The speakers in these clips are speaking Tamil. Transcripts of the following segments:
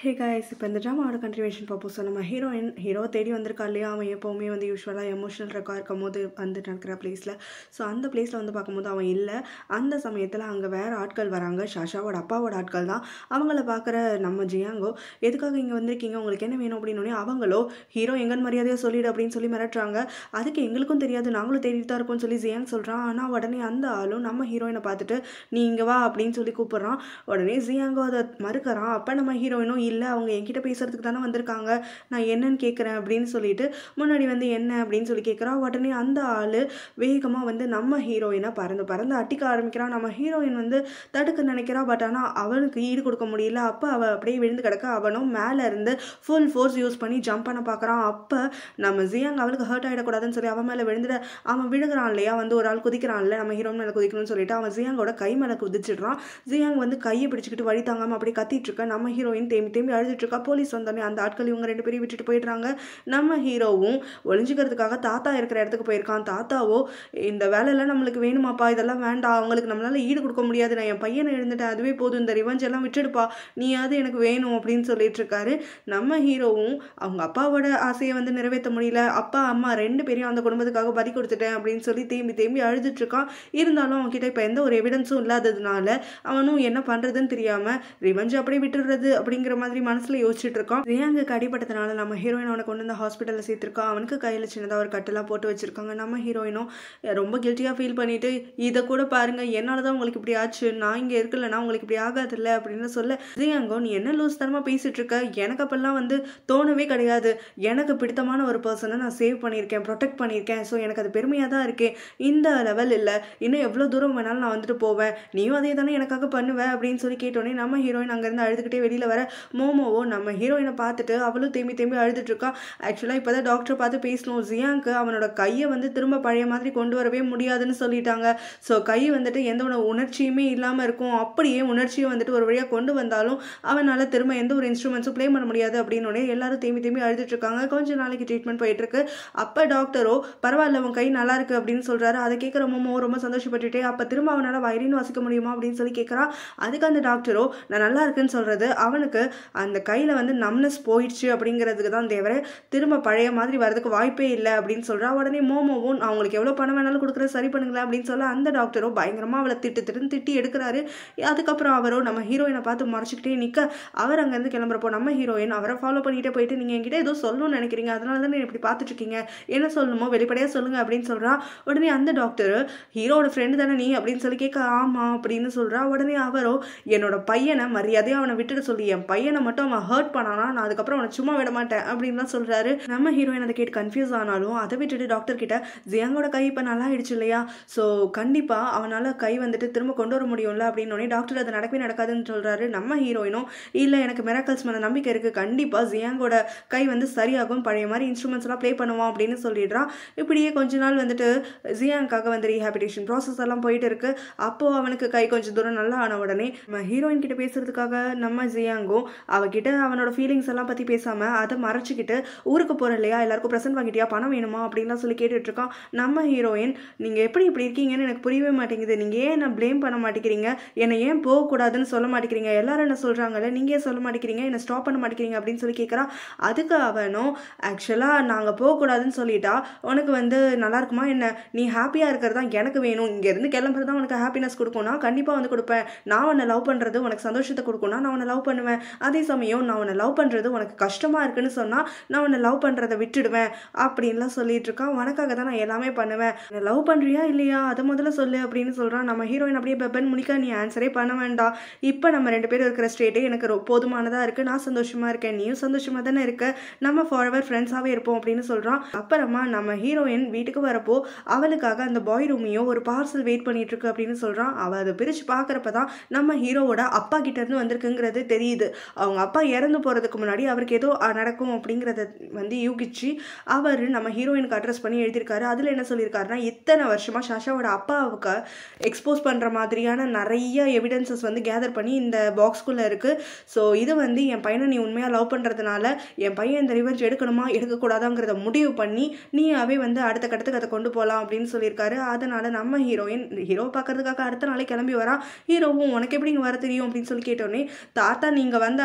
ஹே காய்ஸ் இப்போ இந்த ட்ராமாவோட கண்டினியூஷன் பார்ப்போம் ஸோ நம்ம ஹீரோயின் ஹீரோ தேடி வந்திருக்கா இல்லையா அவன் எப்போவுமே வந்து யூஸ்வலாக எமோஷனல் ரெக்காக இருக்கும் போது வந்து நடக்கிற பிளேஸில் ஸோ அந்த பிளேஸில் வந்து பார்க்கும்போது அவன் இல்லை அந்த சமயத்தில் அங்கே வேறு ஆட்கள் வராங்க ஷாஷாவோட அப்பாவோட ஆட்கள் தான் அவங்கள பார்க்குற நம்ம ஜியாங்கோ எதுக்காக இங்கே வந்திருக்கீங்க உங்களுக்கு என்ன வேணும் அப்படின்னு அவங்களோ ஹீரோ எங்கன்னு மரியாதையாக சொல்லிடு அப்படின்னு சொல்லி மிரட்டுறாங்க அதுக்கு எங்களுக்கும் தெரியாது நாங்களும் தேடிட்டு தான் இருக்கோம்னு சொல்லி ஜியாங் சொல்கிறான் ஆனால் உடனே அந்த ஆளும் நம்ம ஹீரோயினை பார்த்துட்டு நீ இங்கே வா அப்படின்னு சொல்லி கூப்பிட்றான் உடனே ஜியாங்கோ அதை மறுக்கிறான் அப்போ நம்ம ஹீரோயினும் இல்லை அவங்க என்கிட்ட பேசுறதுக்கு தானே வந்திருக்காங்க நான் என்னன்னு கேட்குறேன் அப்படின்னு சொல்லிட்டு முன்னாடி வந்து என்ன அப்படின்னு சொல்லி கேட்குறா உடனே அந்த ஆள் வேகமாக வந்து நம்ம ஹீரோயினை பறந்து பறந்து அட்டிக்க ஆரம்பிக்கிறான் நம்ம ஹீரோயின் வந்து தடுக்க நினைக்கிறா பட் ஆனால் அவனுக்கு ஈடு கொடுக்க முடியல அப்போ அவள் அப்படியே விழுந்து கிடக்க அவனும் மேலே இருந்து ஃபுல் ஃபோர்ஸ் யூஸ் பண்ணி ஜம்ப் பண்ண பார்க்குறான் அப்போ நம்ம ஜியாங் அவளுக்கு ஹர்ட் ஆகிடக்கூடாதுன்னு சொல்லி அவன் மேலே விழுந்துட அவன் விழுகிறான் இல்லையா வந்து ஒரு ஆள் குதிக்கிறான்ல நம்ம ஹீரோயின் மேலே குதிக்கணும்னு சொல்லிட்டு அவன் ஜியாங்கோட கை மேலே குதிச்சிடுறான் ஜியாங் வந்து கையை பிடிச்சிக்கிட்டு வழி தாங்காமல் அப்படியே கத்திட்டு இருக்க நம்ம ஹீரோயின் தேம்பி தேம்பி அழுதுட்டு இருக்கா போலீஸ் வந்தோடனே அந்த ஆட்கள் இவங்க ரெண்டு பேரையும் விட்டுட்டு போயிடுறாங்க நம்ம ஹீரோவும் ஒளிஞ்சுக்கிறதுக்காக தாத்தா இருக்கிற இடத்துக்கு போயிருக்கான் தாத்தாவோ இந்த வேலையெல்லாம் நம்மளுக்கு வேணுமாப்பா இதெல்லாம் வேண்டாம் அவங்களுக்கு நம்மளால ஈடு கொடுக்க முடியாது நான் என் பையனை எழுந்துட்டேன் அதுவே போதும் இந்த ரிவெஞ்ச் எல்லாம் விட்டுடுப்பா நீயாவது எனக்கு வேணும் அப்படின்னு சொல்லிட்டு இருக்காரு நம்ம ஹீரோவும் அவங்க அப்பாவோட ஆசையை வந்து நிறைவேற்ற முடியல அப்பா அம்மா ரெண்டு பேரையும் அந்த குடும்பத்துக்காக பதி கொடுத்துட்டேன் அப்படின்னு சொல்லி தேம்பி தேம்பி அழுதுட்டு இருக்கான் இருந்தாலும் அவன்கிட்ட இப்போ எந்த ஒரு எவிடன்ஸும் இல்லாததுனால அவனும் என்ன பண்றதுன்னு தெரியாம ரிவெஞ்ச் அப்படியே விட்டுடுறது அப்படிங்கிற மாதிரி மனசுல யோசிச்சுட்டு இருக்கான் ரியாங்குக்கு அடிபட்டதுனால நம்ம ஹீரோயின் அவனை கொண்டு வந்து ஹாஸ்பிட்டலில் சேர்த்திருக்கான் அவனுக்கு கையில் சின்னதாக ஒரு கட்டெல்லாம் போட்டு வச்சிருக்காங்க நம்ம ஹீரோயினும் ரொம்ப கில்ட்டியாக ஃபீல் பண்ணிட்டு இதை கூட பாருங்க என்னால தான் உங்களுக்கு இப்படி ஆச்சு நான் இங்கே இருக்கலன்னா உங்களுக்கு இப்படி ஆகாதுல்ல அப்படின்னு சொல்ல ரியாங்கோ நீ என்ன லூஸ் தரமாக பேசிட்டு இருக்க எனக்கு அப்பெல்லாம் வந்து தோணவே கிடையாது எனக்கு பிடித்தமான ஒரு பர்சனை நான் சேவ் பண்ணியிருக்கேன் ப்ரொடெக்ட் பண்ணியிருக்கேன் ஸோ எனக்கு அது பெருமையாக தான் இருக்கேன் இந்த லெவல் இல்லை இன்னும் எவ்வளோ தூரம் வேணாலும் நான் வந்துட்டு போவேன் நீயும் அதே தானே எனக்காக பண்ணுவ அப்படின்னு சொல்லி கேட்டோன்னே நம்ம ஹீரோயின் அங்கேருந்து அழுதுகிட்டே வெளியில் வர மோமோவோ நம்ம ஹீரோயினை பார்த்துட்டு அவளும் தேம்பி தேம்பி அழுதுட்டு இருக்கா ஆக்சுவலாக இப்போ தான் டாக்டரை பார்த்து பேசணும் ஜியாங்க்கு அவனோட கையை வந்து திரும்ப பழைய மாதிரி கொண்டு வரவே முடியாதுன்னு சொல்லிட்டாங்க ஸோ கை வந்துட்டு எந்த ஒரு உணர்ச்சியுமே இல்லாமல் இருக்கும் அப்படியே உணர்ச்சியை வந்துட்டு ஒரு வழியாக கொண்டு வந்தாலும் அவனால் திரும்ப எந்த ஒரு இன்ஸ்ட்ருமெண்ட்ஸும் ப்ளே பண்ண முடியாது அப்படின்னு எல்லாரும் தேம்பி தேம்பி அழுதுட்டு இருக்காங்க கொஞ்ச நாளைக்கு ட்ரீட்மெண்ட் போயிட்டு இருக்கு அப்போ டாக்டரோ பரவாயில்ல உன் கை நல்லா இருக்கு அப்படின்னு சொல்றாரு அதை கேட்குற மோமோ ரொம்ப சந்தோஷப்பட்டுட்டே அப்போ திரும்ப அவனால் வயலின் வாசிக்க முடியுமா அப்படின்னு சொல்லி கேட்குறான் அதுக்கு அந்த டாக்டரோ நான் நல்லா இருக்குன்னு சொல்றது அவனுக்கு அந்த கையில் வந்து நம்னஸ் போயிடுச்சு அப்படிங்கிறதுக்கு தான் தேவர திரும்ப பழைய மாதிரி வரதுக்கு வாய்ப்பே இல்லை அப்படின்னு சொல்கிறா உடனே மோமோவும் அவங்களுக்கு எவ்வளோ பணம் வேணாலும் கொடுக்குற சரி பண்ணுங்களேன் அப்படின்னு சொல்ல அந்த டாக்டரோ பயங்கரமாக அவளை திட்டு திட்டுன்னு திட்டி எடுக்கிறாரு அதுக்கப்புறம் அவரோ நம்ம ஹீரோயினை பார்த்து முறைச்சிக்கிட்டே நிற்க அவர் அங்கேருந்து கிளம்புறப்போ நம்ம ஹீரோயின் அவரை ஃபாலோ பண்ணிட்டே போயிட்டு நீங்கள் என்கிட்ட ஏதோ சொல்லணும்னு நினைக்கிறீங்க அதனால தான் இப்படி பார்த்துட்டு இருக்கீங்க என்ன சொல்லணுமோ வெளிப்படையாக சொல்லுங்க அப்படின்னு சொல்கிறா உடனே அந்த டாக்டர் ஹீரோட ஃப்ரெண்டு தானே நீ அப்படின்னு சொல்லி கேட்க ஆமாம் அப்படின்னு சொல்கிறா உடனே அவரோ என்னோட பையனை மரியாதையாக அவனை விட்டுட்டு சொல்லி என் பையனை மட்டும் அவன் ஹர்ட் பண்ணானா நான் அதுக்கப்புறம் அவனை சும்மா விட மாட்டேன் அப்படின்னு தான் சொல்கிறாரு நம்ம ஹீரோயின் அதை கேட்டு கன்ஃபியூஸ் ஆனாலும் அதை விட்டுட்டு டாக்டர் கிட்ட ஜியாங்கோட கை இப்போ நல்லா ஆயிடுச்சு இல்லையா ஸோ கண்டிப்பாக அவனால் கை வந்துட்டு திரும்ப கொண்டு வர முடியும்ல அப்படின்னு டாக்டர் அது நடக்கவே நடக்காதுன்னு சொல்கிறாரு நம்ம ஹீரோயினும் இல்லை எனக்கு மிராக்கல்ஸ் மேலே நம்பிக்கை இருக்குது கண்டிப்பாக ஜியாங்கோட கை வந்து சரியாகும் பழைய மாதிரி இன்ஸ்ட்ருமெண்ட்ஸ்லாம் ப்ளே பண்ணுவான் அப்படின்னு சொல்லிடுறான் இப்படியே கொஞ்ச நாள் வந்துட்டு ஜியாங்காக வந்து ரீஹாபிடேஷன் ப்ராசஸ் எல்லாம் போயிட்டு இருக்கு அப்போது அவனுக்கு கை கொஞ்சம் தூரம் நல்லா ஆன உடனே நம்ம ஹீரோயின் கிட்ட பேசுறதுக்காக நம்ம ஜியாங்கும் அவகிட்ட அவனோட ஃபீலிங்ஸ் எல்லாம் பற்றி பேசாமல் அதை மறைச்சிக்கிட்டு ஊருக்கு போகிற இல்லையா எல்லாருக்கும் ப்ரெசென்ட் வாங்கிட்டியா பணம் வேணுமா அப்படின்லாம் சொல்லி கேட்டுட்டு இருக்கான் நம்ம ஹீரோயின் நீங்கள் எப்படி இப்படி இருக்கீங்கன்னு எனக்கு புரியவே மாட்டேங்குது நீங்கள் ஏன் என்ன ப்ளேம் பண்ண மாட்டேங்கிறீங்க என்னை ஏன் போகக்கூடாதுன்னு சொல்ல மாட்டேங்கிறீங்க எல்லாரும் என்ன சொல்கிறாங்கல்ல நீங்கள் ஏன் சொல்ல மாட்டேங்கிறீங்க என்னை ஸ்டாப் பண்ண மாட்டேங்கிறீங்க அப்படின்னு சொல்லி கேட்குறான் அதுக்கு அவனும் ஆக்சுவலாக நாங்கள் போகக்கூடாதுன்னு சொல்லிட்டா உனக்கு வந்து நல்லா இருக்குமா என்ன நீ ஹாப்பியாக இருக்கிறது தான் எனக்கு வேணும் இங்கேருந்து கிளம்புறது தான் உனக்கு ஹாப்பினஸ் கொடுக்கும் நான் கண்டிப்பாக வந்து கொடுப்பேன் நான் உன்னை லவ் பண்ணுறது உனக்கு சந்தோஷத்தை கொடுக்கும்னா நான் உன்னை லவ் பண்ணுவேன் அதே சமயம் நான் உன்னை லவ் பண்ணுறது உனக்கு கஷ்டமாக இருக்குன்னு சொன்னால் நான் உன்னை லவ் பண்ணுறதை விட்டுடுவேன் அப்படின்லாம் சொல்லிட்டு இருக்கான் உனக்காக தான் நான் எல்லாமே பண்ணுவேன் லவ் பண்ணுறியா இல்லையா அதை முதல்ல சொல்லு அப்படின்னு சொல்கிறான் நம்ம ஹீரோயின் அப்படியே பெப்பன் முடிக்க நீ ஆன்சரே பண்ண வேண்டாம் இப்போ நம்ம ரெண்டு பேரும் இருக்கிற ஸ்டேட்டே எனக்கு ரொ- போதுமானதாக இருக்குது நான் சந்தோஷமாக இருக்கேன் நீயும் சந்தோஷமாக தானே இருக்க நம்ம ஃபார்வர் ஃப்ரெண்ட்ஸாகவே இருப்போம் அப்படின்னு சொல்கிறான் அப்புறமா நம்ம ஹீரோயின் வீட்டுக்கு வரப்போ அவளுக்காக அந்த பாய் ரூமையும் ஒரு பார்சல் வெயிட் பண்ணிட்டு இருக்கு அப்படின்னு சொல்கிறான் அவள் அதை பிரித்து பார்க்குறப்ப தான் நம்ம ஹீரோவோட அப்பா கிட்ட இருந்து வந்திருக்குங்கிறது தெரியுது அவங்க அப்பா இறந்து போகிறதுக்கு முன்னாடி அவருக்கு ஏதோ அஹ், நடக்கும் அப்படிங்கிறத வந்து யூகிச்சு அவர் நம்ம ஹீரோயினுக்கு அட்ரஸ் பண்ணி எழுதியிருக்காரு அதில் என்ன சொல்லியிருக்காருன்னா இத்தனை வருஷமாக ஷாஷாவோட அப்பாவுக்கு எக்ஸ்போஸ் பண்ணுற மாதிரியான நிறைய எவிடன்சஸ் வந்து கேதர் பண்ணி இந்த பாக்ஸ்குள்ளே இருக்குது ஸோ இது வந்து என் பையனை நீ உண்மையாக லவ் பண்ணுறதுனால என் பையன் இந்த ரிவெஞ்ச் எடுக்கணுமா எடுக்கக்கூடாதாங்கிறத முடிவு பண்ணி நீயாவே வந்து அடுத்த கட்டத்துக்கு அதை கொண்டு போகலாம் அப்படின்னு சொல்லியிருக்காரு அதனால நம்ம ஹீரோயின் ஹீரோ பார்க்கறதுக்காக அடுத்த நாளே கிளம்பி வரா ஹீரோவும் உனக்கு எப்படி இங்கே வர தெரியும் அப்படின்னு சொல்லி கேட்டோன்னே தாத்தா நீங்கள் வந்த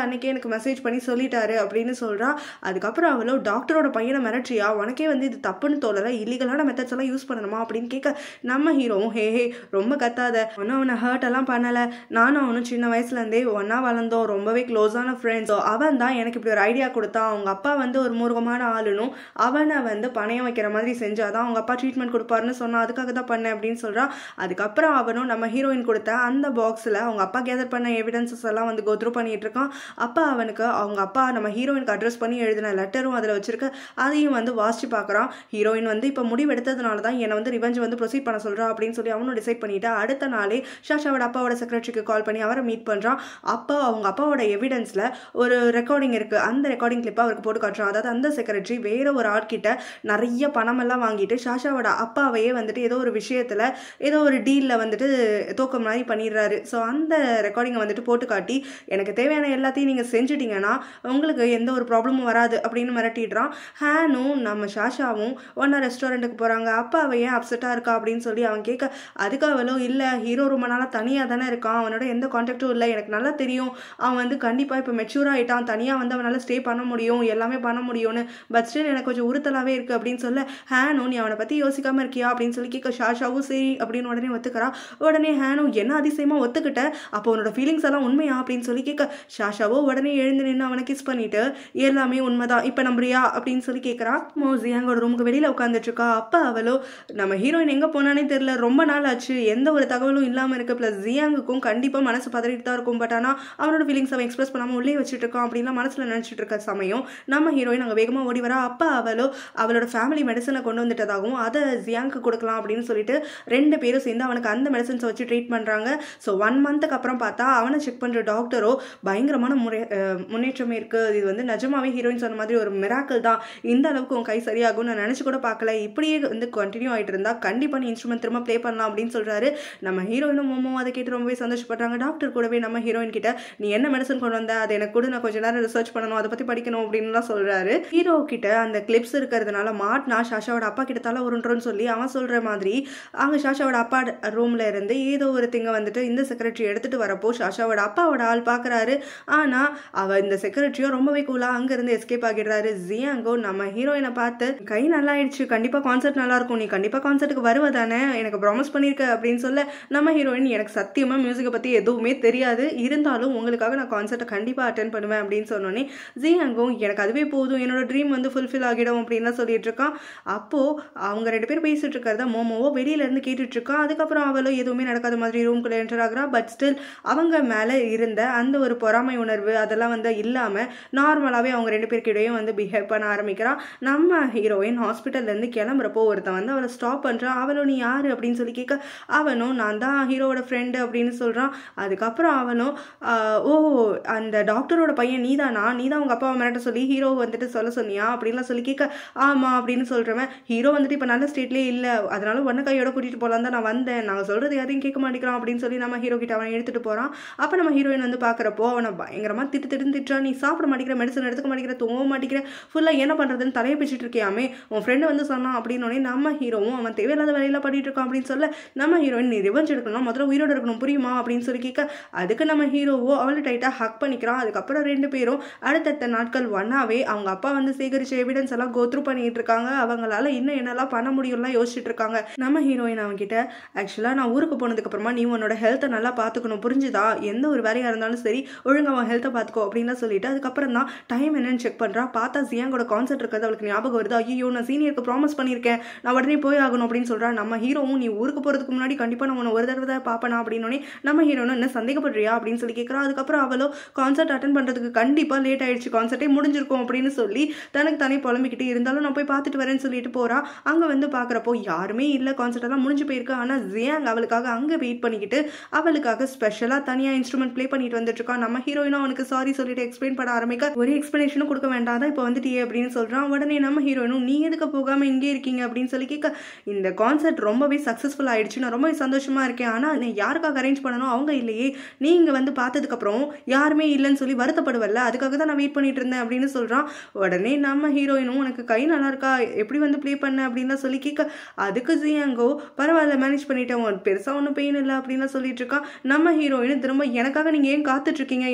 அன்னைக்கே எனக்கு மெசேஜ் பண்ணி சொல்லிட்டாரு அப்படின்னு சொல்றா அதுக்கப்புறம் அவளோ டாக்டரோட பையனை மிரட்றியா உனக்கே வந்து இது தப்புன்னு தோணல இல்லீகலான மெத்தட்ஸ் எல்லாம் யூஸ் பண்ணணுமா அப்படின்னு கேட்க நம்ம ஹீரோவும் ஹே ஹே ரொம்ப கத்தாத ஒன்றும் அவனை ஹர்ட் எல்லாம் பண்ணலை நானும் அவனும் சின்ன வயசுலேருந்தே ஒன்றா வளர்ந்தோம் ரொம்பவே க்ளோஸான ஃப்ரெண்ட்ஸ் அவன் தான் எனக்கு இப்படி ஒரு ஐடியா கொடுத்தான் அவங்க அப்பா வந்து ஒரு மூர்க்கமான ஆளுனும் அவனை வந்து பணையம் வைக்கிற மாதிரி செஞ்சாதான் அவங்க அப்பா ட்ரீட்மெண்ட் கொடுப்பாருன்னு சொன்னா அதுக்காக தான் பண்ணேன் அப்படின்னு சொல்றா அதுக்கப்புறம் அவனும் நம்ம ஹீரோயின் கொடுத்த அந்த பாக்ஸில் அவங்க அப்பா கேதர் பண்ண எவிடன்சஸ் எல்லாம் வந்து கோத்ரூ பண்ணிட்டு இருக்கான் அப்பா அவனுக்கு அவங்க அப்பா நம்ம ஹீரோயினுக்கு அட்ரஸ் பண்ணி எழுதின லெட்டரும் அதில் வச்சிருக்க அதையும் வந்து வாசிச்சு பார்க்குறான் ஹீரோயின் வந்து இப்போ முடிவு எடுத்ததுனால தான் என்னை வந்து ரிவெஞ்ச் வந்து ப்ரொசீட் பண்ண சொல்றா அப்படின்னு சொல்லி அவனும் டிசைட் பண்ணிட்டு அடுத்த நாளே ஷாஷாவோட அப்பாவோட செக்ரட்டரிக்கு கால் பண்ணி அவரை மீட் பண்ணுறான் அப்போ அவங்க அப்பாவோட எவிடன்ஸில் ஒரு ரெக்கார்டிங் இருக்குது அந்த ரெக்கார்டிங் கிளிப்பை அவருக்கு போட்டு காட்டுறான் அதாவது அந்த செக்ரட்டரி வேற ஒரு ஆட்கிட்ட நிறைய பணமெல்லாம் வாங்கிட்டு ஷாஷாவோட அப்பாவையே வந்துட்டு ஏதோ ஒரு விஷயத்தில் ஏதோ ஒரு டீலில் வந்துட்டு தூக்கம் மாதிரி பண்ணிடுறாரு ஸோ அந்த ரெக்கார்டிங்கை வந்துட்டு போட்டு காட்டி எனக்கு தேவையான எல்லாத்தையும் நீங்கள் செஞ்சுட்டீங்கன்னா உங்களுக்கு எந்த ஒரு ப்ராப்ளமும் வராது அப்படின்னு மிரட்டிடுறான் ஹேனும் நம்ம ஷாஷாவும் ஒன்றா ரெஸ்டாரண்ட்டுக்கு போகிறாங்க அப்பா அவ ஏன் அப்செட்டாக இருக்கா அப்படின்னு சொல்லி அவன் கேட்க அதுக்கு அவளும் இல்லை ஹீரோ ரொம்ப நாளாக தனியாக தானே இருக்கான் அவனோட எந்த கான்டாக்டும் இல்லை எனக்கு நல்லா தெரியும் அவன் வந்து கண்டிப்பாக இப்போ மெச்சூர் ஆகிட்டான் தனியாக வந்து அவனால் ஸ்டே பண்ண முடியும் எல்லாமே பண்ண முடியும்னு பட் ஸ்டில் எனக்கு கொஞ்சம் உறுத்தலாகவே இருக்குது அப்படின்னு சொல்ல ஹேனும் நீ அவனை பற்றி யோசிக்காமல் இருக்கியா அப்படின்னு சொல்லி கேட்க ஷாஷாவும் சரி அப்படின்னு உடனே ஒத்துக்கிறா உடனே ஹேனும் என்ன அதிசயமாக ஒத்துக்கிட்ட அப்போ உன்னோட ஃபீலிங்ஸ் எல்லாம் உண்மையா அப்படின்னு சொல்லி கேட்க ஷாஷாவோ உடனே எழுந்து நின்று அவனை கிஸ் பண்ணிட்டு எல்லாமே உண்மைதான் இப்போ நம்புறியா அப்படின்னு சொல்லி கேட்குறா மோசி அங்கோட ரூமுக்கு வெளியில் உட்காந்துட்டு இருக்கா அப்போ அவளோ நம்ம ஹீரோயின் எங்கே போனானே தெரியல ரொம்ப நாள் ஆச்சு எந்த ஒரு தகவலும் இல்லாமல் இருக்கு ப்ளஸ் ஜியாங்குக்கும் கண்டிப்பாக மனசு பதறிட்டு தான் இருக்கும் பட் ஆனால் அவனோட ஃபீலிங்ஸ் அவன் எக்ஸ்பிரஸ் பண்ணாமல் உள்ளே வச்சுட்டு இருக்கான் அப்படின்லாம் மனசில் நினச்சிட்டு இருக்க சமயம் நம்ம ஹீரோயின் அங்கே வேகமாக ஓடி வரா அப்போ அவளோ அவளோட ஃபேமிலி மெடிசனை கொண்டு வந்துட்டதாகவும் அதை ஜியாங்க்கு கொடுக்கலாம் அப்படின்னு சொல்லிட்டு ரெண்டு பேரும் சேர்ந்து அவனுக்கு அந்த மெடிசன்ஸை வச்சு ட்ரீட் பண்ணுறாங்க ஸோ ஒன் மந்த்துக்கு அப்புறம் பார்த்தா அவனை செக் பண்ணுற டாக்டரோ பயங்கரமான முறை அஹ் முன்னேற்றமே இருக்குது இது வந்து நிஜமாவே ஹீரோயின் சொன்ன மாதிரி ஒரு மிராக்கிள் தான் இந்த அளவுக்கு உன் கை சரியாகும் நான் நினச்சி கூட பார்க்கல இப்படியே வந்து கண்டினியூ ஆகிட்டு இருந்தா கண்டிப்பாக நீ இன்ஸ்ட்ருமெண்ட் திரும்ப ப்ளே பண்ணலாம் அப்படின்னு சொல்கிறாரு நம்ம ஹீரோயினும் மோமோ அதை கேட்டு ரொம்பவே சந்தோஷப்படுறாங்க டாக்டர் கூடவே நம்ம ஹீரோயின் கிட்ட நீ என்ன மெடிசன் கொண்டு வந்த அது எனக்கு கூட நான் கொஞ்ச நேரம் ரிசர்ச் பண்ணணும் அதை பற்றி படிக்கணும் அப்படின்லாம் சொல்கிறாரு ஹீரோ கிட்ட அந்த கிளிப்ஸ் இருக்கிறதுனால மாட்னா ஷாஷாவோட அப்பா கிட்ட தலை உருண்டுறோன்னு சொல்லி அவன் சொல்கிற மாதிரி அங்கே ஷாஷாவோட அப்பா ரூமில் இருந்து ஏதோ ஒரு திங்க வந்துட்டு இந்த செக்ரட்டரி எடுத்துகிட்டு வரப்போ ஷாஷாவோட அப்பாவோட ஆள் பார்க்குறாரு ஆனால் அவ இந்த செக்ரட்டரியும் ரொம்பவே கூலாக அங்கேருந்து எஸ்கேப் ஆகிடுறாரு ஜியாங்கோ நம்ம ஹீரோயினை பார்த்து கை நல்லா ஆயிடுச்சு கண்டிப்பாக கான்சர்ட் நல்லா இருக்கும் நீ கண்டிப்பாக கான்சர்ட்டுக்கு வருவ தானே எனக்கு ப்ராமிஸ் பண்ணியிருக்க அப்படின்னு சொல்ல நம்ம ஹீரோயின் எனக்கு சத்தியமாக மியூசிக்கை பற்றி எதுவுமே தெரியாது இருந்தாலும் உங்களுக்காக நான் கான்சர்ட்டை கண்டிப்பாக அட்டன் பண்ணுவேன் அப்படின்னு சொன்னோன்னே ஜியாங்கும் எனக்கு அதுவே போதும் என்னோட ட்ரீம் வந்து ஃபுல்ஃபில் ஆகிடும் அப்படின்லாம் சொல்லிட்டு இருக்கான் அப்போது அவங்க ரெண்டு பேரும் பேசிட்டு இருக்கிறத மோமோவோ வெளியில இருந்து கேட்டுட்டு இருக்கான் அதுக்கப்புறம் அவளோ எதுவுமே நடக்காத மாதிரி ரூம்குள்ளே என்டர் ஆகுறா பட் ஸ்டில் அவங்க மேலே இருந்த அந்த ஒரு பொறாமை உணர்வு அதெல்லாம் வந்து இல்லாமல் நார்மலாகவே அவங்க ரெண்டு பேருக்கிடையும் வந்து பிஹேவ் பண்ண ஆரம்பிக்கிறான் நம்ம ஹீரோயின் ஹாஸ்பிட்டல்லேருந்து கிளம்புறப்போ ஒருத்தன் வந்து அவளை ஸ்டாப் பண்ணுறான் அவளும் நீ யார் அப்படின்னு சொல்லி கேட்க அவனும் நான் தான் ஹீரோவோட ஃப்ரெண்டு அப்படின்னு சொல்கிறான் அதுக்கப்புறம் அவனும் ஆஹ், ஓ அந்த டாக்டரோட பையன் நீதானா நீ தான் உங்கள் அப்பாவை மிரட்ட சொல்லி ஹீரோ வந்துட்டு சொல்ல சொன்னியா அப்படின்லாம் சொல்லி கேட்க ஆமாம் அப்படின்னு சொல்கிறவன் ஹீரோ வந்துட்டு இப்போ நல்ல ஸ்டேட்லேயே இல்லை அதனால ஒன்றை கையோட கூட்டிகிட்டு போகலாம் தான் நான் வந்தேன் நாங்கள் சொல்கிறது யாரையும் கேட்க மாட்டேங்கிறான் அப்படின்னு சொல்லி நம்ம ஹீரோ கிட்ட அவன் எடுத்துகிட்டு போகிறான் அப்போ நம்ம ஹீரோயின் வந்து பார்க்குறப்போ அவனை பயங்கரமாக திட்டு திட்டு திட்டுறான் நீ சாப்பிட மாட்டேங்கிற மெடிசன் எடுத்துக்க மாட்டேங்கிற தூங்க மாட்டேங்கிற ஃபுல்லாக என்ன பண்ணுறதுன்னு தலையை பிடிச்சிட்டு இருக்கியாமே உன் ஃப்ரெண்டு வந்து சொன்னான் அப்படின்னோடனே நம்ம ஹீரோவும் அவன் தேவையில்லாத வேலையெல்லாம் பண்ணிட்டு இருக்கான் அப்படின்னு சொல்ல நம்ம ஹீரோயின் நீ ரிவெஞ்ச் எடுக்கணும் முதல்ல உயிரோட இருக்கணும் புரியுமா அப்படின்னு சொல்லி கேட்க அதுக்கு நம்ம ஹீரோவோ அவளை டைட்டாக ஹக் பண்ணிக்கிறான் அதுக்கப்புறம் ரெண்டு பேரும் அடுத்தடுத்த நாட்கள் ஒன்னாவே அவங்க அப்பா வந்து சேகரிச்ச எவிடன்ஸ் எல்லாம் கோத்ரூ பண்ணிட்டு இருக்காங்க அவங்களால இன்னும் என்னெல்லாம் பண்ண முடியும்லாம் யோசிச்சுட்டு இருக்காங்க நம்ம ஹீரோயின் அவன்கிட்ட ஆக்சுவலாக நான் ஊருக்கு போனதுக்கு அப்புறமா நீ உன்னோட ஹெல்த்தை நல்லா பார்த்துக்கணும் புரிஞ்சுதா எந்த ஒரு வேலையாக இருந்தாலும் சரி ஒழுங்கா அவன் ஹெல்த்தை பார்த்துக்கோ அப்படின்லாம் சொல்லிட்டு அதுக்கப்புறம் தான் டைம் என்னன்னு செக் பண்ணுறா பார்த்தா ஜியாங்கோட கான்செர்ட் இருக்கிறது அவளுக்கு ஞாபகம் வருது ஐயோ நான் சீனியருக்கு ப்ராமிஸ் பண்ணியிருக்கேன் நான் உடனே போய் ஆகணும் அப்படின்னு சொல்றா நம்ம ஹீரோவும் நீ ஊருக்கு போகிறதுக்கு முன்னாடி கண்டிப்பாக நான் உன்னை ஒரு தடவை தான் பார்ப்பேனா அப்படின்னோடனே நம்ம ஹீரோனும் என்ன சந்தேகப்படுறியா அப்படின்னு சொல்லி கேட்குறா அதுக்கப்புறம் அவளோ கான்சர்ட் அட்டன் பண்ணுறதுக்கு கண்டிப்பாக லேட் ஆயிடுச்சு கான்சர்ட்டே முடிஞ்சிருக்கும் அப்படின்னு சொல்லி தனக்கு தானே புலம்பிக்கிட்டு இருந்தாலும் நான் போய் பார்த்துட்டு வரேன்னு சொல்லிட்டு போறா அங்கே வந்து பார்க்குறப்போ யாருமே இல்லை கான்சர்ட் எல்லாம் முடிஞ்சு போயிருக்கு ஆனால் ஜியாங் அவளுக்காக அங்கே வெயிட் பண்ணிக்கிட்டு அவளுக்காக ஸ்பெஷலாக தனியாக இன்ஸ்ட்ருமெண்ட் ப்ளே பண்ணிட்டு வந்துட்டு இருக்கா நம்ம ஹீரோயினும் அவனுக்கு சாரி சொல்லிட்டு எக்ஸ்பிளைன் பண்ண ஆரம்பிக்க ஒரு எக்ஸ்பிளனேஷனும் கொடுக்க வேண்டாம் தான் இப்போ வந்துட்டியே அப்படின்னு சொல்கிறான் உடனே நம்ம ஹீரோயினும் நீ எதுக்கு போகாமல் இங்கே இருக்கீங்க அப்படின்னு சொல்லி கேட்க இந்த கான்சர்ட் ரொம்பவே சக்ஸஸ்ஃபுல் ஆயிடுச்சு நான் ரொம்பவே சந்தோஷமா இருக்கேன் ஆனால் நீ யாருக்காக அரேஞ்ச் பண்ணணும் அவங்க இல்லையே நீ இங்கே வந்து பார்த்ததுக்கப்புறம் யாருமே இல்லைன்னு சொல்லி வருத்தப்படுவல்ல அதுக்காக தான் நான் வெயிட் பண்ணிட்டு இருந்தேன் அப்படின்னு சொல்கிறான் உடனே நம்ம ஹீரோயினும் உனக்கு கை நல்லா இருக்கா எப்படி வந்து ப்ளே பண்ண அப்படின்லாம் சொல்லி கேட்க அதுக்கு ஜியாங்கோ பரவாயில்ல மேனேஜ் பண்ணிட்டேன் பெருசாக ஒன்றும் பெயின் இல்லை அப்படின்லாம் சொல்லிட்டு இருக்கான் நம்ம ஹீரோயின் திரும்ப எனக்காக நீங்கள் ஏன் காத்துட்டு இருக்கீங்க எனக்காக நீங்கள்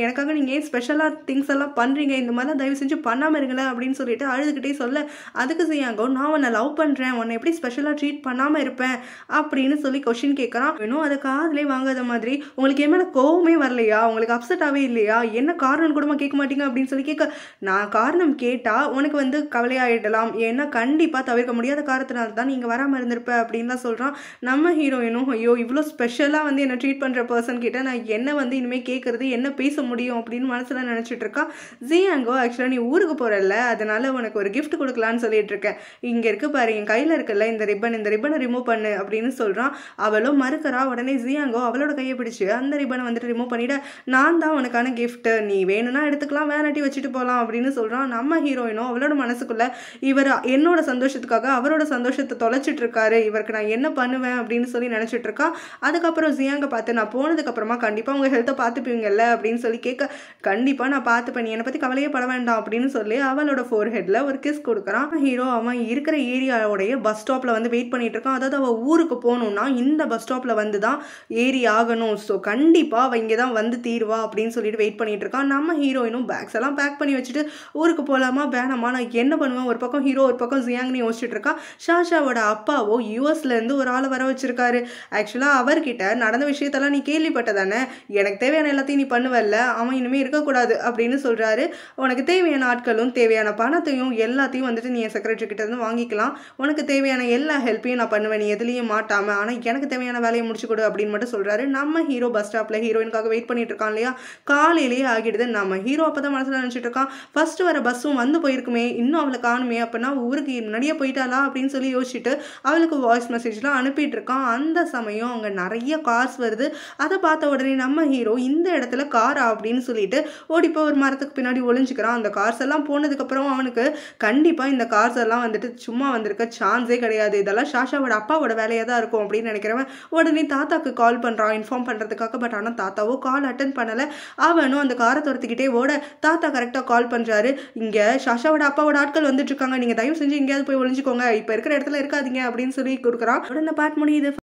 நீங்கள் ஏன் ஸ்பெஷலாக திங்ஸ் எல்லாம் பண்ணுறீங்க இந்த மாதிரிலாம் தயவு செஞ்சு பண்ணாமல் இருங்களேன் அப்படின்னு சொல்லிட்டு அழுதுகிட்டே சொல்ல அதுக்கு சியாங்கோ நான் உன்னை லவ் பண்ணுறேன் உன்னை எப்படி ஸ்பெஷலாக ட்ரீட் பண்ணாமல் இருப்பேன் அப்படின்னு சொல்லி கொஷின் கேட்குறான் இன்னும் அதை காதலே வாங்காத மாதிரி உங்களுக்கு என் மேலே கோவமே வரலையா உங்களுக்கு அப்செட்டாகவே இல்லையா என்ன காரணம் கூடமா கேட்க மாட்டீங்க அப்படின்னு சொல்லி கேட்க நான் காரணம் கேட்டால் உனக்கு வந்து கவலையாயிடலாம் ஏன்னா கண்டிப்பாக தவிர்க்க முடியாத காரணத்தினால தான் நீங்கள் வராமல் இருந்திருப்ப அப்படின்னு தான் சொல்கிறான் நம்ம ஹீரோயினும் ஐயோ இவ்வளோ ஸ்பெஷலாக வந்து என்னை ட்ரீட் பண்ணுற பர்சன் கிட்ட நான் என்ன வந்து இனிமேல் கேட்குறது என்ன பேச முடியும் அப்படின்னு மனசில் நினச்சிட்டு இருக்கா ஜியாங்கோ ஆக்சுவலாக நீ ஊருக்கு போகிறல்ல அதனால உனக்கு ஒரு gift கொடுக்கலான்னு சொல்லிட்டு இருக்கேன் இங்கே இருக்கு பாரு என் கையில் இருக்குல்ல இந்த ரிப்பன் இந்த ரிப்பனை ரிமூவ் பண்ணு அப்படின்னு சொல்கிறான் அவளும் மறுக்கிறா உடனே ஜியாங்கோ அவளோட கையை பிடிச்சு அந்த ரிப்பனை வந்துட்டு ரிமூவ் பண்ணிட நான் தான் உனக்கான gift நீ வேணும்னா எடுத்துக்கலாம் வேணாட்டி வச்சுட்டு போகலாம் அப்படின்னு சொல்கிறான் நம்ம ஹீரோயினும் அவளோட மனசுக்குள்ள இவர் என்னோட சந்தோஷத்துக்காக அவரோட சந்தோஷத்தை தொலைச்சிட்டு இருக்காரு இவருக்கு நான் என்ன பண்ணுவேன் அப்படின்னு சொல்லி நினச்சிட்டு இருக்கா அதுக்கப்புறம் ஜியாங்க பார்த்து நான் போனதுக்கு அப்புறமா கண்டிப்பாக உங்கள் ஹெல்த்தை பார்த்துப்பீங்கல்ல அப்படின்னு சொல்லி கேட்க கண்டிப்பாக நான் பார்த்துப்பேன் நீ என்னை பற்றி கவலையே பட வேண்டாம் அப்படின்னு சொல்லி அவளோட ஃபோர் ஹெட்டில் ஒரு கிஸ் கொடுக்குறான் ஹீரோ அவன் இருக்கிற ஏரியாவுடைய பஸ் ஸ்டாப்பில் வந்து வெயிட் பண்ணிட்டு இருக்கான் அதாவது அவள் ஊருக்கு போகணும்னா இந்த பஸ் ஸ்டாப்பில் வந்து தான் ஏறி ஆகணும் ஸோ கண்டிப்பாக அவள் இங்கே தான் வந்து தீருவா அப்படின்னு சொல்லிட்டு வெயிட் பண்ணிட்டு இருக்கான் நம்ம ஹீரோயினும் பேக்ஸ் எல்லாம் பேக் பண்ணி வச்சுட்டு ஊருக்கு போகலாமா வேணாமா நான் என்ன பண்ணுவேன் ஒரு பக்கம் ஹீரோ ஒரு பக்கம் ஜியாங்னி யோசிச்சுட்டு இருக்கா ஷாஷாவோட அப்பாவோ யூஎஸ்ல இருந்து ஒரு ஆளை வர வச்சிருக்காரு ஆக்சுவலாக அவர்கிட்ட நடந்த விஷயத்தெல்லாம் நீ கேள்விப்பட்டதானே எனக்கு தேவையான எல்லாத்தையும் நீ பண்ணுவல்ல அவன் இனிமேல் இருக்கக்கூடாது அப்படின்னு சொல்றாரு உனக்கு தேவையான ஆட்களும் தேவையான பணத்தையும் எல்லாத்தையும் வந்துட்டு நீ என் செக்ரட்டரி கிட்ட இருந்து வாங்கிக்கலாம் உனக்கு தேவையான எல்லா ஹெல்ப்பையும் நான் பண்ணுவேன் நீ எதுலேயும் மாட்டாம ஆனால் எனக்கு தேவையான வேலையை முடிச்சு கொடு அப்படின்னு மட்டும் சொல்றாரு நம்ம ஹீரோ பஸ் ஸ்டாப்ல ஹீரோயினுக்காக வெயிட் பண்ணிட்டு இருக்கான் இல்லையா காலையிலேயே ஆகிடுது நம்ம ஹீரோ அப்பதான் மனசுல நினைச்சிட்டு இருக்கான் ஃபர்ஸ்ட் வர பஸ்ஸும் வந்து போயிருக்குமே இன்னும் அவளை காணுமே அப்படின்னா ஊருக்கு முன்னாடியே போயிட்டாளா அப்படின்னு சொல்லி யோசிச்சுட்டு அவளுக்கு வாய்ஸ் மெசேஜ்லாம் அனுப்பிட்டு இருக்கான் அந்த சமயம் அங்கே நிறைய கார்ஸ் வருது அதை பார்த்த உடனே நம்ம ஹீரோ இந்த இடத்துல காரா அப்படின்னு சொல்லிட்டு ஓடிப்போ ஒரு மரத்துக்கு பின்னாடி ஒளிஞ்சுக்கிறான் அந்த கார்ஸ் எல்லாம் போனதுக்கப்புறம் அவனுக்கு கண்டிப்பாக இந்த கார்ஸ் எல்லாம் வந்துட்டு சும்மா வந்திருக்க சான்ஸே கிடையாது இதெல்லாம் ஷாஷாவோட அப்பாவோட வேலையாக தான் இருக்கும் அப்படின்னு நினைக்கிறவன் உடனே தாத்தாக்கு கால் பண்ணுறான் இன்ஃபார்ம் பண்ணுறதுக்காக பட் ஆனால் தாத்தாவோ கால் அட்டன் பண்ணலை அவனும் அந்த காரை துரத்திக்கிட்டே ஓட தாத்தா கரெக்டாக கால் பண்ணுறாரு இங்கே ஷாஷாவோட அப்பாவோட ஆட்கள் வந்துட்டு இருக்காங்க நீங்கள் தயவு செஞ்சு எங்கேயாவது போய் ஒளிஞ்சுக்கோங்க இப்போ இருக்கிற இடத்துல இருக்காதீங்க அப்படின்னு சொல்லி கொடுக்குறான் உடனே பாட் முடியுது